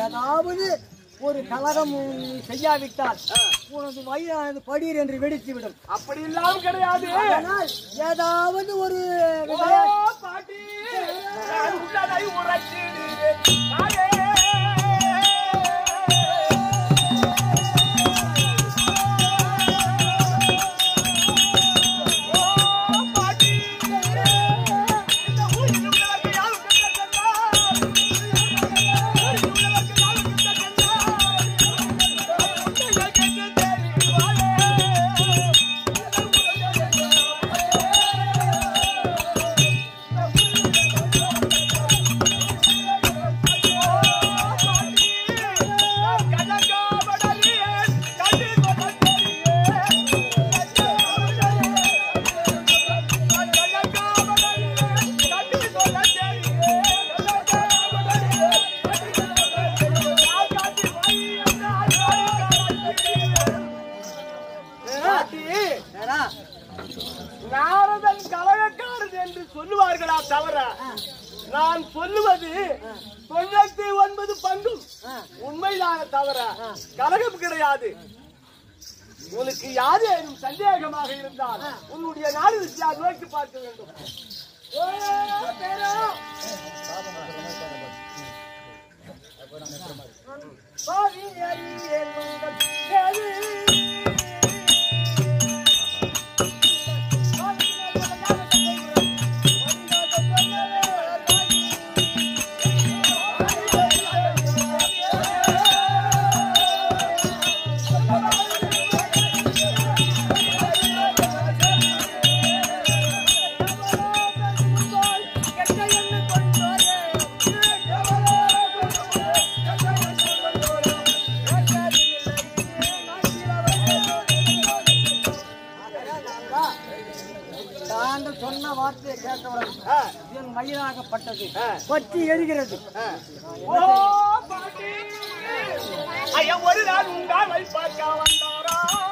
ஏதாவது ஒரு கலகம் நீ செய்யாவிட்டால் உனது வயிறானது படீர் என்று வெடித்து விடும் அப்படி எல்லாம் கிடையாது ஆனால் ஏதாவது ஒரு ஓ, விளையாட்டு பாட்டி நான் உள்ளதை உரைக்கிறேன். தாயே. ஓ, பாட்டி. இந்த ஊரில் உள்ளவர்கள் யாரும் கண்டதெல்லாம். ஊரில் உள்ளவர்கள் யாரும் கண்டதெல்லாம். உன்னை கேட்டு தெரிவாயே. ஏடா, நாரதன் கலகக்காரன் என்று சொல்லுவார்களா தவிர நான் சொல்லுவது தொண்ணூத்தி ஒன்பது பங்கும் உண்மைதான தவிர கலகம் கிடையாது உனக்கு யாரேனும் சந்தேகமாக இருந்தால் உன்னுடைய நாடு விஷயம் நோக்கி பார்க்க வேண்டும் ஓ, பேரா. பாவி அறியே உங்கள் பேரு. தாங்கள் சொன்ன வார்த்தையை கேட்டவர்கள் ஆ, என் வயிறாகப்பட்டது ஆ. பற்றி எரிகிறது ஆ. ஓ, பாட்டி. ஐயா, ஒரு நாள் உங்களை பார்க்க வந்தாரா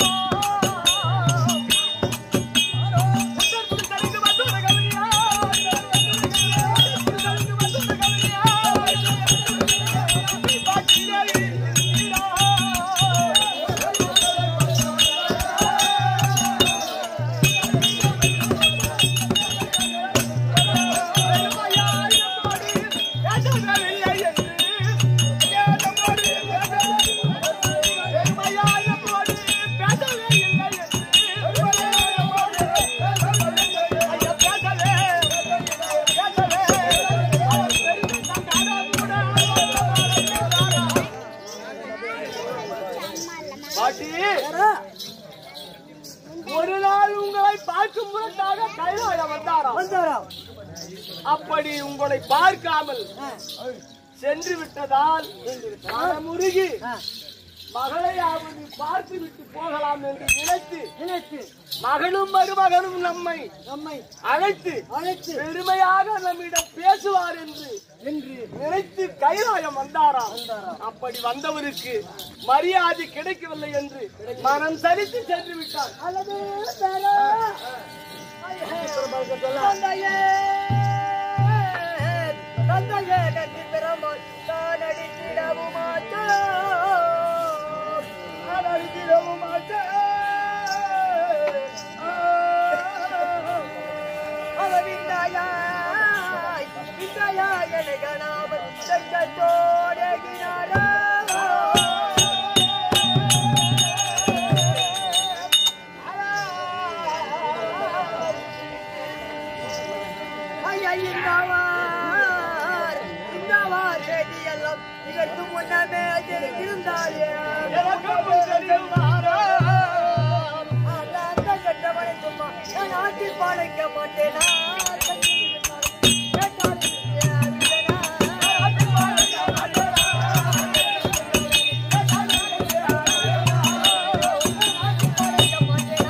புத்தர் புத்தருக்கு மற்றொரு கவிதையா? புத்தருக்கு மற்றொரு கவிதையா? பாட்டியே, நீரா. பாட்டி ஏடா, ஒரு நாள் உங்களை பார்க்கும் முன்னதாக கைலாயம் வந்தாராம் வந்தாரா அப்படி உங்களை பார்க்காமல் ஆ, சென்று விட்டதால் மனமுருகி ஆ, மகளையாவது பார்த்து விட்டு போகலாம் என்று நினைத்து நினைத்து மகளும் மருமகனும் நம்மை நம்மை அழைத்து அழைத்து பெருமையாக நம்மிடம் பேசுவார் என்று என்று நினைத்து கைலாயம் வந்தாராம் வந்தாராம். அப்படி வந்தவருக்கு மரியாதை கிடைக்கவில்லை என்று மனம் சரித்து சென்று விட்டார் அல்லது பேரா, தந்தையே, தந்தையே, நன்றி பெறாமல் நான் அடித்திடவும் மாட்டேன். நான் அடித்திடவும் மாட்டேன். அவர் விந்தையாய், விந்தையாய் என்னை காணாமல் தங்கத்தோடுகிறாரா. ஐயா, இந்தவார், இந்தவார் செய்தியெல்லாம் இதற்கு முன்னமே தெரிந்திருந்தாயே. எனக்கும் தெரியுமாறா? அந்த அந்த கெட்டவனை சும்மா நான் ஆட்டி படைக்க மாட்டேனா கேட்டாலும் அறிந்தனா. படைக்க மாட்டேனா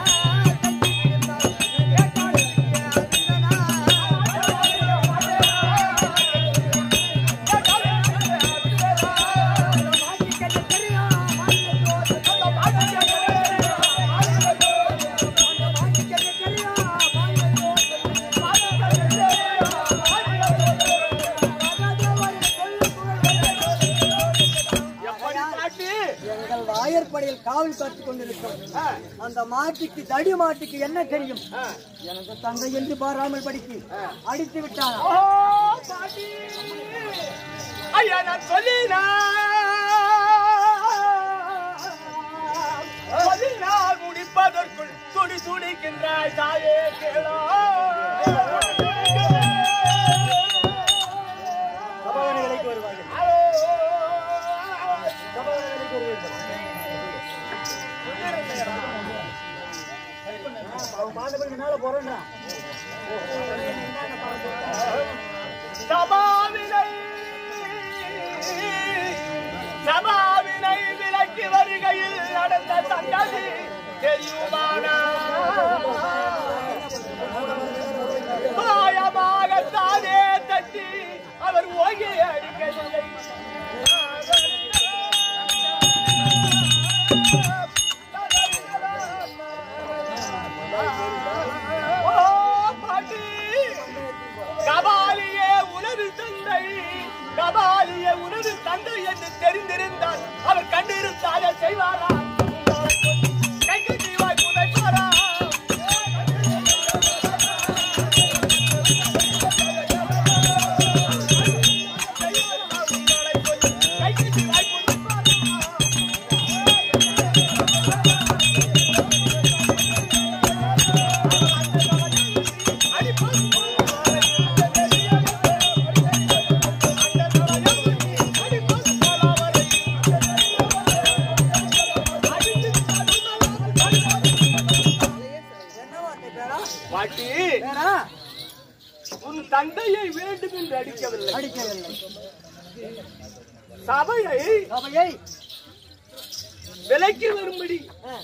தெரியும் எங்கள் வாயற்படையில் காவல் காத்துக் கொண்டிருக்கும் அந்த மாட்டுக்கு தடி மாட்டுக்கு என்ன தெரியும் எனக்கு தந்தை என்று பாராமல் படிக்கு அடித்து விட்டானா ஓ பாட்டி ஐயா நான் சொல்லினா சொல்லினால் முடிப்பதற்குள் துடி துடிக்கின்றாய் தாயே கேளா சபாவணிகளுக்கு வருவார்கள் சபாவணிகளுக்கு வருவார்கள் அவன் பாண்டவருக்கு மேல போறேன்னா சபாவினை சபாவினை விலக்கி வருகையில் நடந்த சங்கதி தெரியுமானா மாயமாக தானே தட்டி அவர் ஓகே அடிக்கவில்லை ஓ பாட்டி கபாலியே உனது தந்தை கபாலியே உனது தந்தை என்று தெரிந்திருந்தால் அவர் கண்டிருந்தாலே செய்வாரா கை கட்டி வாய் புதைப்பாரா கை கட்டி வாய் புதைப்பாரா என்ன வார்த்தை பேரா பாட்டி பேரா உன் தந்தையை வேண்டும் என்று அடிக்கவில்லை அடிக்கவில்லை சபையை சபையை விலைக்கு வரும்படி ஆ,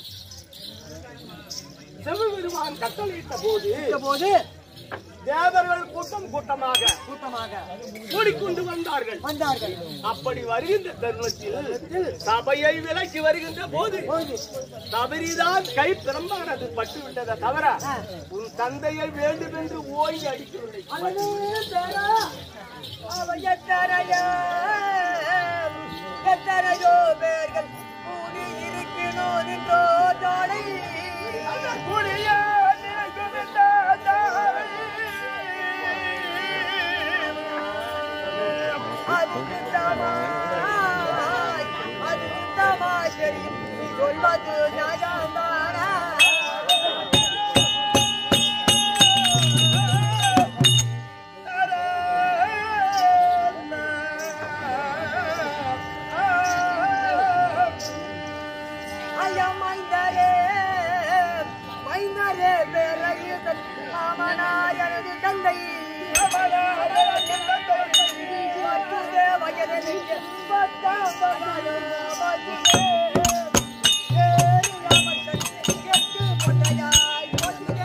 சிவபெருமான் கட்டளையிட்ட போது இந்த போது தேவர்கள் கூட்டம் கூட்டமாக கூட்டமாக கூடிக்கொண்டு வந்தார்கள் வந்தார்கள் அப்படி வருகின்ற தருணத்தில் சபையை விலக்கி வருகின்ற போது போது தவறிதான் கை பிரம்பானது பட்டுவிட்டதை தவிர ஆ. உன் தந்தையை வேண்டும் என்று ஓங்கி அடிக்கவில்லை அல்லது பேரா அவன் எத்தனையோ எத்தனையோ பேர்கள் கூடி இருக்கணும் நின்றோ தோழை அந்த கூடிய நினைக்குமிந்த தாவை. அது சுத்தமாய் அது சுத்தமாய் தெரியும் நீ சொல்வது நியாயம்தானா ஐயா மைந்தரே மைந்தரே பேரையுதன் மாமனார் எனது தந்தை மற்றே வயதனிக்கு பத்தாம் பகாயம் மதுரே. ஏறி அமர்ந்தன் எட்டு பொட்டையாய் மதுரே.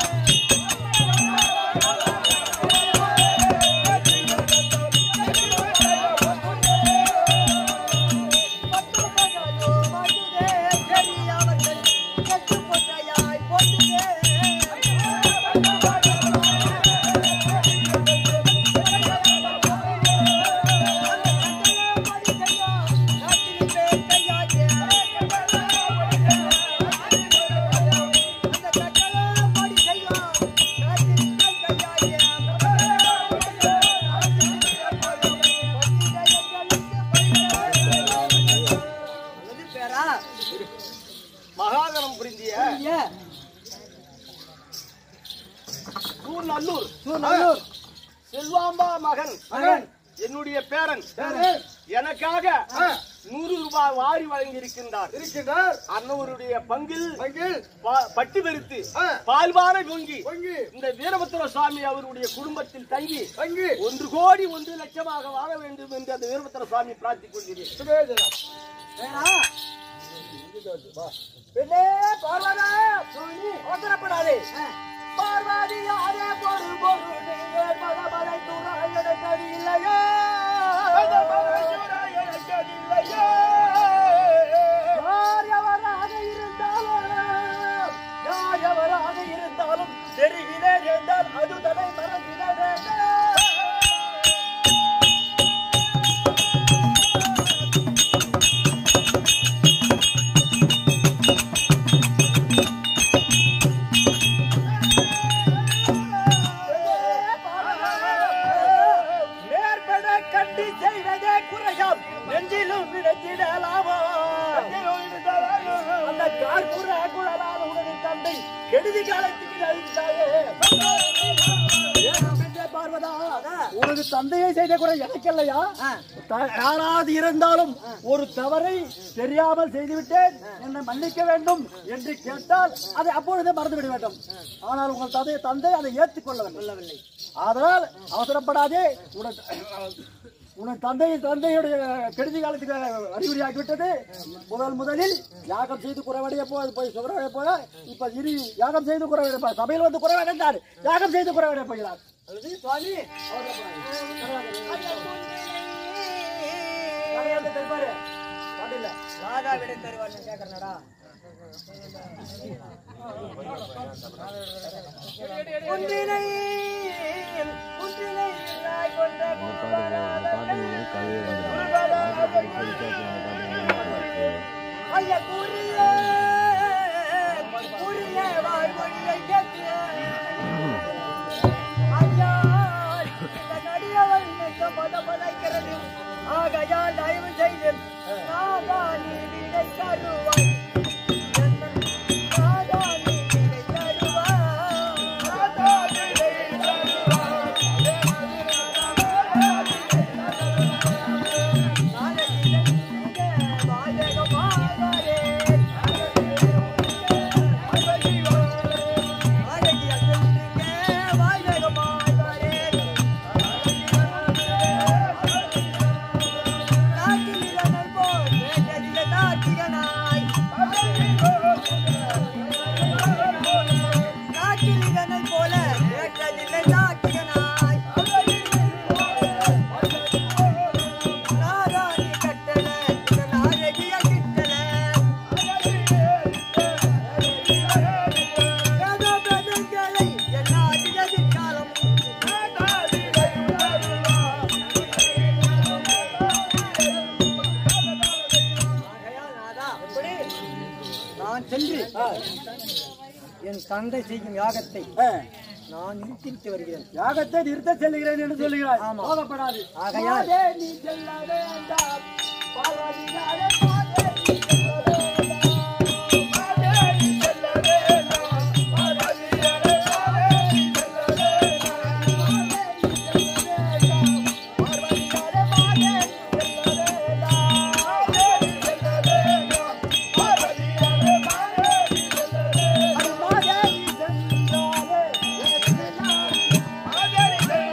பத்து பகாயோ மதுரே. ஏறி அமர்ந்தன் எட்டு பொட்டையாய் மதுரே. மகாகணம் புரிந்திய நல்லூர் நல்லூர் செல்வாம்பா மகன் மகன். என்னுடைய பேரன் பேரன். எனக்காக நூறு ரூபாய் வாரி வழங்கி இருக்கின்றார் இருக்கின்றார் அண்ணவருடைய பங்கில் பங்கில் பா- பட்டு பெருத்து ஆ. பால்வார பொங்கி பங்கு இந்த வீரபத்திர சுவாமி அவருடைய குடும்பத்தில் தங்கி பங்கு ஒன்று கோடி ஒன்று லட்சமாக வாழ வேண்டும் என்று அந்த வீரபத்திர சுவாமி பிரார்த்திக் கொள்கிறேன் சுபேதனம் பெண்ணே பார்வதா அவசரப்படாதே பார்வதி யாரே பொருள் பொருள் நீங்கள் பகவதை துணை எனக்கு இல்லையோ யார் எவராக இருந்தாலும் யார் எவராக இருந்தாலும் தெரிகிறேன் என்றால் அது தலை மறந்திட வேண்டும் கெடுதி காலத்துக்கு அழித்தாயே பார்வதா உனது தந்தையை செய்த குறை எனக்கல்லையா ஆ. த- யாராவது இருந்தாலும் ஒரு தவறை தெரியாமல் செய்துவிட்டேன் என்னை மன்னிக்க வேண்டும் என்று கேட்டால் அதை அப்பொழுதே மறந்துவிட வேண்டும் ஆனால் உங்கள் தந்தை தந்தை அதை ஏற்றுக்கொள்ளவில்லை அதனால் அவசரப்படாதே உனது உனது தந்தை தந்தையுடைய கெடுதி காலத்துக்கு அறிகுறியாகிவிட்டது முதல் முதலில் யாகம் செய்து குறைவடைய போய் போய் சுகரடைய போல இப்ப இரு யாகம் செய்து குறைவடைய போய் சபையில் வந்து குறைவடைந்தார் யாகம் செய்து குறைவடைய போகிறார் அல்லது சுவாமி தலையாண்டு தருவாரு. பாடில்ல. ராஜா விடை தருவான்னு கேக்குறனடா ஒன்றினை ஒன்றினை நாய் கொண்ட ஐய கூறிய கூறிய வாழ்மொழியை கேட்க ஐயா இந்த நடிகவன் நெஞ்சம் பதபதைக்கிறது ஆகையால் தயவு செய்து நாதா நீ விடை தருவாய் நாதா நீ விடை தருவாய் நாதா விடை போல கேட்டதில்லை நாட்டிகனாய் நாராணி கட்டள நாயகிய கிட்டள கதபதங்களை என்னாடியது காலம் ஆகையால் நாதா, எப்படி? நான் சென்று என் தந்தை செய்யும் யாகத்தை ஆ. நான் நிறுத்தி வருகிறேன் யாகத்தை நிறுத்த செல்கிறேன் என்று சொல்லுகிறாய் ஆமா. போகப்படாது ஆகையால் மாதே நீ செல்ல வேண்டாம் பார்வதியாரே மாதே நீ செல்ல வேண்டாம். மாதே நீ செல்ல வேண்டாம். பார்வதியாரே மாதே நீ செல்ல வேண்டாம். மாதே நீ செல்ல வேண்டாம். பார்வதியாரே மாதே நீ செல்ல வேண்டாம். மாதே நீ செல்ல வேண்டாம். பார்வதியாரே மாதே நீ செல்ல வேண்டாம். அது மாதே நீ சென்றாலே வேதனையாகும்.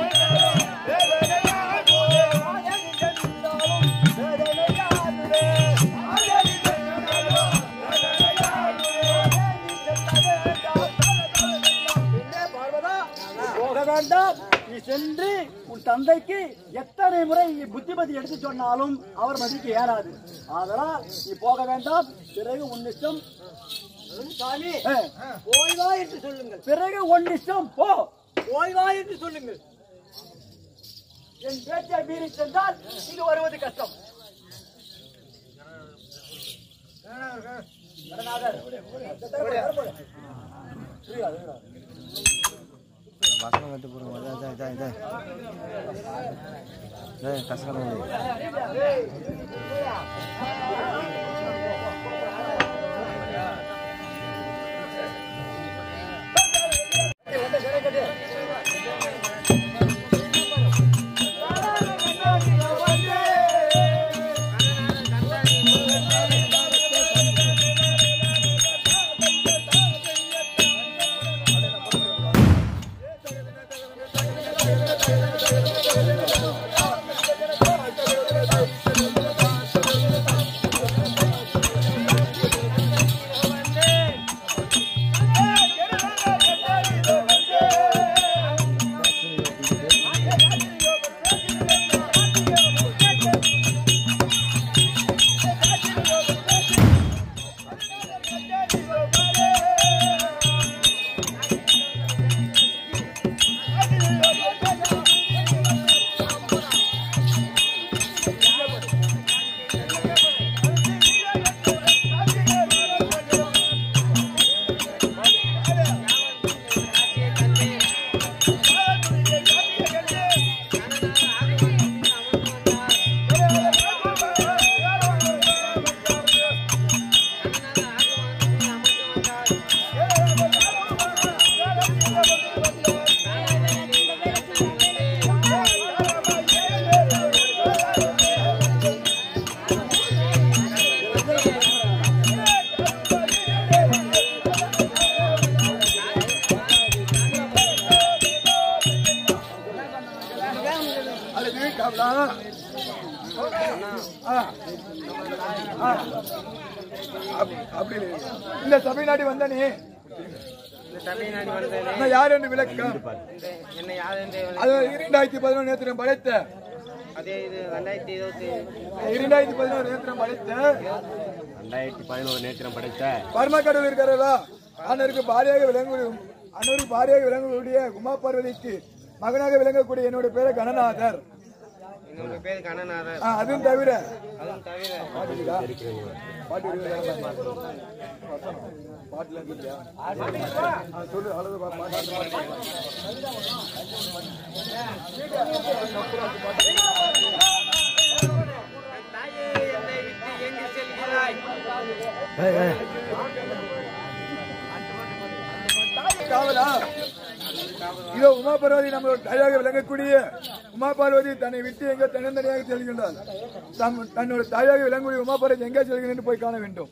போக வேண்டாம் நீ சென்று உன் தந்தைக்கு எத்தனை முறை நீ புத்திமதி எடுத்து சொன்னாலும் அவர் மதிக்கு ஏறாது அதனால் நீ போக வேண்டாம் பிறகு உன் இஷ்டம் சாமி ஆ, ஓய்வா என்று சொல்லுங்கள் பிறகு உன் இஷ்டம் போ ஓய்வா என்று சொல்லுங்கள் என் பேச்சை மீறி சென்றால் இங்கு வருவது கஷ்டம் கடனாகர். வாசனை கட்டு போடுங்க இதான் இதான் இதான் இதான் கஷ்டம் ஆ ஆ. அப்- அப்படி இல்லை. இந்த சபை நாடி வந்த நீ தமிழ்நாடு வந்தது நான் யார் என்று விளக்கம் இந்த என்னை யார் என்று அது இரண்டாயிரத்தி பதினொன்று நேத்திரம் படைத்த அதே இது ரெண்டாயிரத்தி இருபத்தி இரண்டாயிரத்தி பதினோரு நேத்திரம் படைத்த ரெண்டாயிரத்தி பதினோரு நேத்திரம் படைத்த பரமக்கடவுள் இருக்கிறதா அண்ணருக்கு பாரியாக விளங்கக்கூடிய அண்ணருக்கு பாரியாக விளங்கக்கூடிய உமா பார்வதிக்கு மகனாக விளங்கக்கூடிய என்னுடைய பேரு கணநாதர் என்னோட பேர் கணநாதர் ஆ, அதுவும் தவிர அதுவும் தவிர பாட்டுக்குதா? பாட்டு இருக்குதா? பாட்டுல இருக்குதா? ஆ, சொல்லு அழுது பா- பாட்டு. தாயே என்னை விட்டு எங்கு செல்கிறாய் காவலா இதோ உமா பார்வதி நம்மளோட தாயாக விளங்கக்கூடிய உமா பார்வதி தன்னை விட்டு எங்க தனித்தனியாக செல்கின்றார் தம் தன்னோட தாயாக விளங்கக்கூடிய உமா பார்வதி எங்கே செல்கிறேன் என்று போய் காண வேண்டும்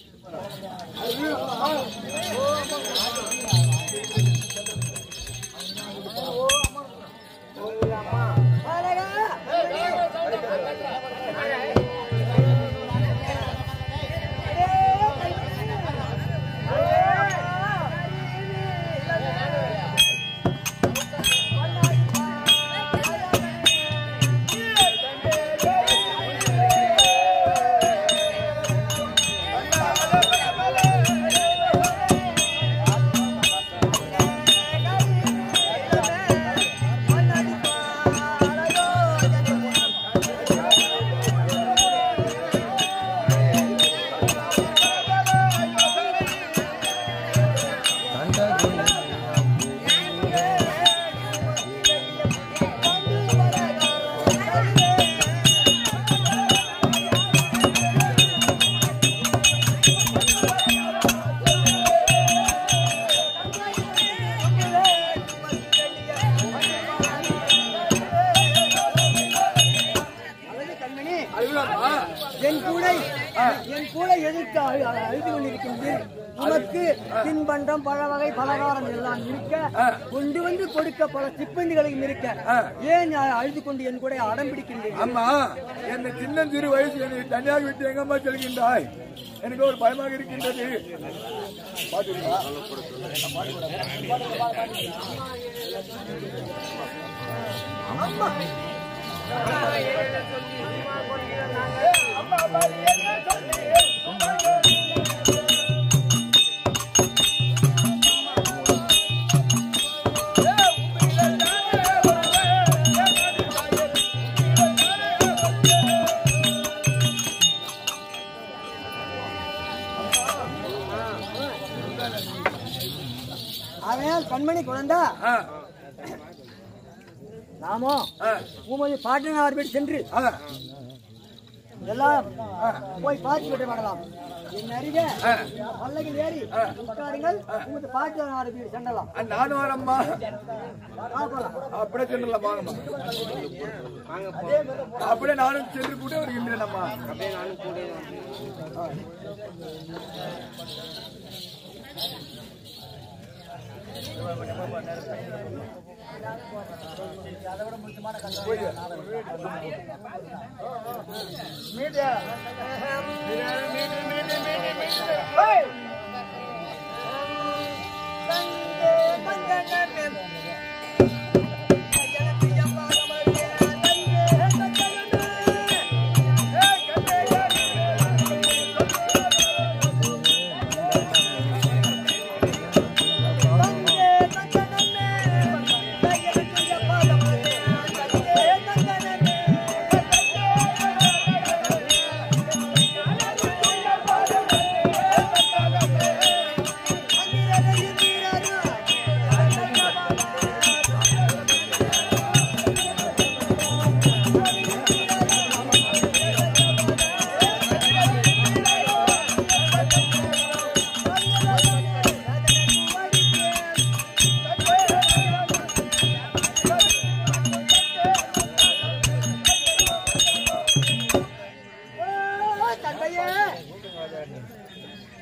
அழகு கண்மணி அதுதான்மா என் கூட என் கூட எதிர்த்து அழு- அழு- அழுது கொண்டிருக்கின்றது உனக்கு தின்பண்டம் பழ வகை பலகாரம் எல்லாம் இருக்க கொண்டு வந்து கொடுக்க பல சிப்பந்திகளையும் இருக்க ஏன் அ- அழுது கொண்டு என் கூட அடம் பிடிக்கின்றீர்கள் அம்மா என்னை சின்ன சிறு வயசு என்னை தனியாக விட்டு எங்கம்மா செல்கின்றாய் எனக்கு ஒரு பயமாக இருக்கின்றது பாத்துக்கிறீங்களா? அவன் கண்மணி குழந்தா ஆ, நாமோ ஆ, உமது பாட்டனார் வீடு சென்று ஆ, எல்லாம் போய் பார்த்து விட்டு வரலாம் என் அருக பல்லகில் ஏறி உட்காருங்கள் உமது பாட்டனார் வீடு சென்றலாம் ஆ, நானும் வரேம்மா பார்க்கலாம் அப்படியே சென்றலாம் வாங்கம்மா அப்படியே நானும் சென்று கூட வருகின்றேன் அம்மா அப்படியே நானும் கூட வந்து தந்தையே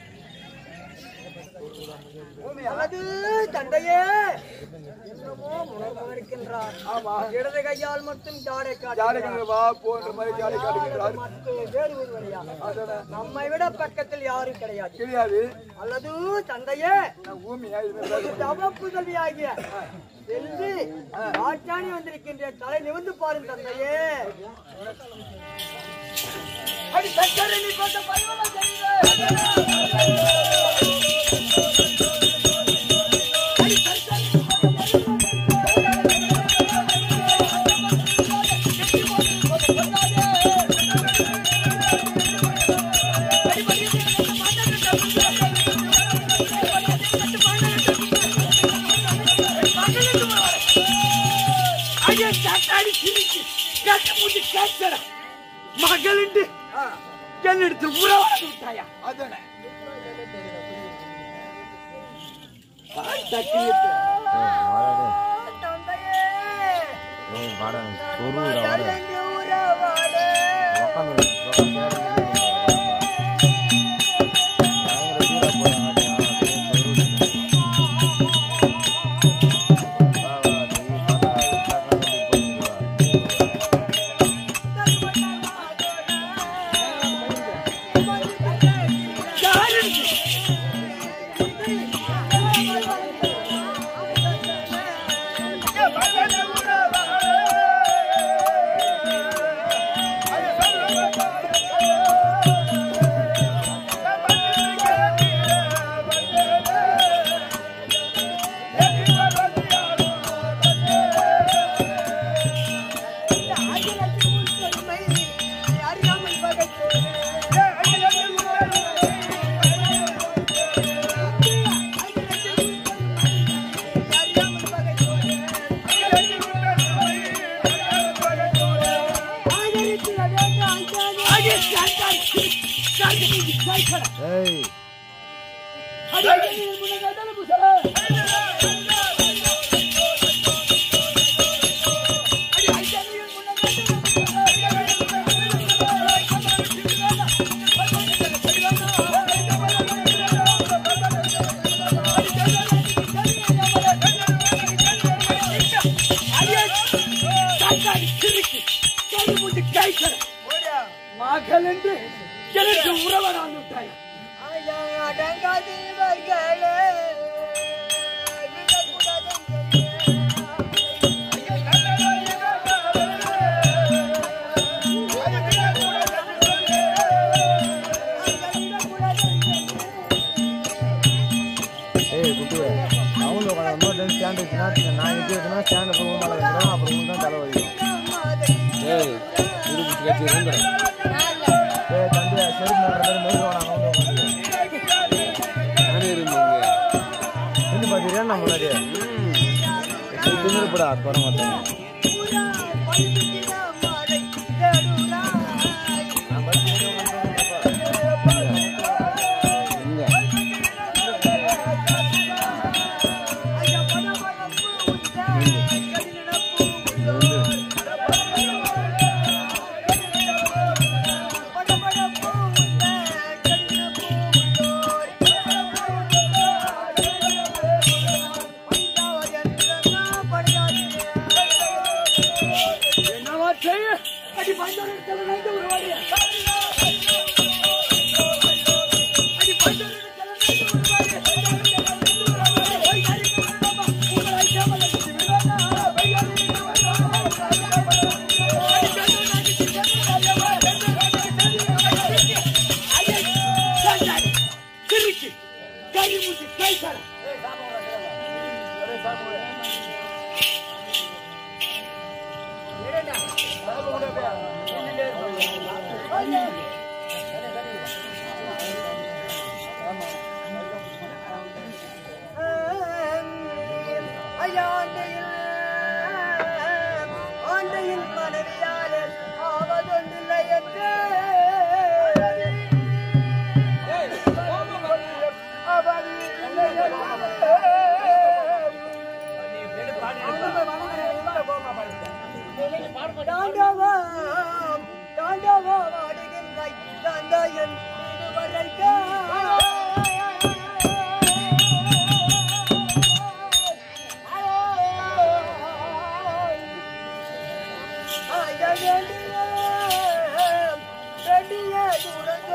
அது தந்தையே என்னமோ உணர்வு இருக்கின்றார் ஆமா இடது கையால் மட்டும் ஜாடை ஜாடை காட்டுகிறார் கண்ணு வா போன்ற மாதிரி ஜாடை காட்டுகிறார் மற்ற வேறு ஒருவரையா நம்மை விட பக்கத்தில் யாரும் கிடையாது கிடையாது அல்லது தந்தையே நான் ஊமியா இது மாதிரி பேச தவ புதல்வியாகிய செல்வி ஆச்சாணி வந்திருக்கின்ற தலை நிமிர்ந்து பாரும் தந்தையே அடி சக்கரை நீ கொண்ட பரிவளம் மகளிண்டு என்னிடத்து உறவாடி விட்டாயா அதானே தந்தையே ஏய் வாடா சொருடா வாடா கலந்து உறவாடு உட்காந்து ஏய் மகள் என்று எனக்கு உறவரான் விட்டாயா அடங்காதீர்களே ஏய் குட்டி அவனு உட்காந்து இன்னொரு டைம் ஸ்டாண்ட் வச்சுனா நான் எது வச்சுனா ஸ்டாண்ட் போய் மேலே வைக்கிறேன் அப்புறம் உனக்கு தான் தலை வலிக்கும் ஏய் இது குட்டி கட்சி இருந்துடும் ஏய் தம்பி சரி மேலே பேர் மெதுவாக நான் வந்து உட்காந்து என்ன பார்த்துறியா நான் முன்னாடி திமிருப்படா குறை மாட்டேன் படையாது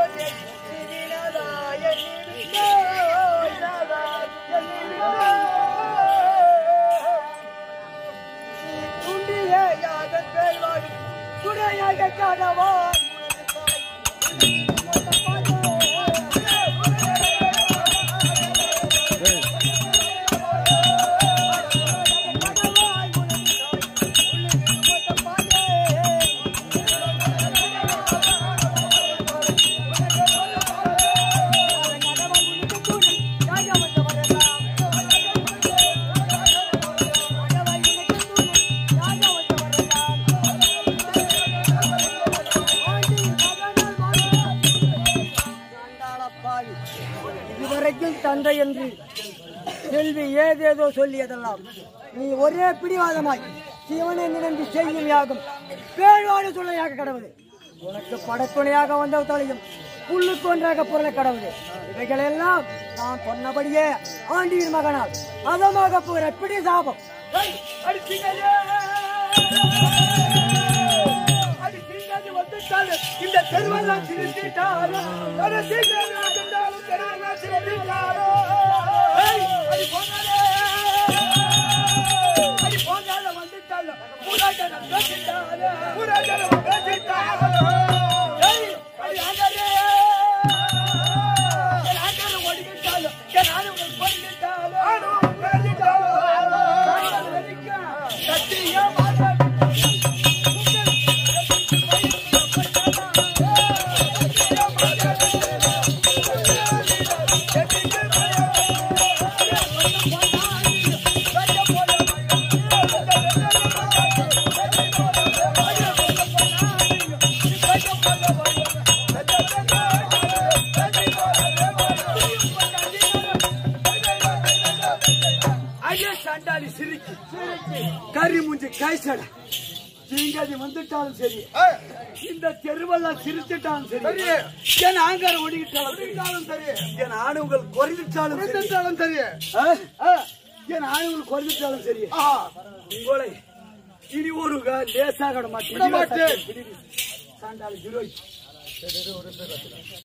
இதுவரைக்கும் தந்தை என்று செல்வி ஏதேதோ சொல்லியதெல்லாம் நீ ஒரே பிடிவாதமாய் சிவனை நினைந்து செய்யும் யாகும் பேழ்வாடு சொல்லையாக கடவுள் உனக்கு படத்துணையாக வந்த தலையும் புல்லுக்கு ஒன்றாக பொருளை கடவுள் இவைகளெல்லாம் நான் சொன்னபடியே ஆண்டியின் மகனால் அதமாக போகிற பிடி சாபம் இந்த தெருவெல்லாம் சிரித்திட்டாரோ ஒரு சீக்கிரம் இருந்தாலும் தெருவெல்லாம் சிரித்திட்டாரோ ஏய், அடி போங்காலே. அடி போங்கால வந்துட்டாலும் புராஜனம் பேசிட்டாரோ புராஜனம் பேசிட்டாரோ ஏய், அடி ஆண்டாரே. என் ஆண்டாரை ஒடுக்கிட்டாலும், என் ஆணுகள் கொன்னுட்டாலும், ஆணுகள் கொன்னுட்டாலும், தாங்கள் வரைக்கும் சத்திய மாதாடி. ஐயா சண்டாளி சிரிக்கி கறி மூஞ்சி கைசட தீங்காதி வந்துட்டாலும் சரி இந்த தெருவெல்லாம் சிரிச்சிட்டாலும் சரி என் ஆங்கார ஒடிக்கிட்டாலும் சரி என் ஆணுங்கள் குறைஞ்சிட்டாலும் சரி ஆ? ஆ. என் ஆணுங்கள் குறைஞ்சிட்டாலும் சரி உங்களை இனி ஒரு க- லேசாக விட மாட்டேன் சண்டாளி ஜீரோ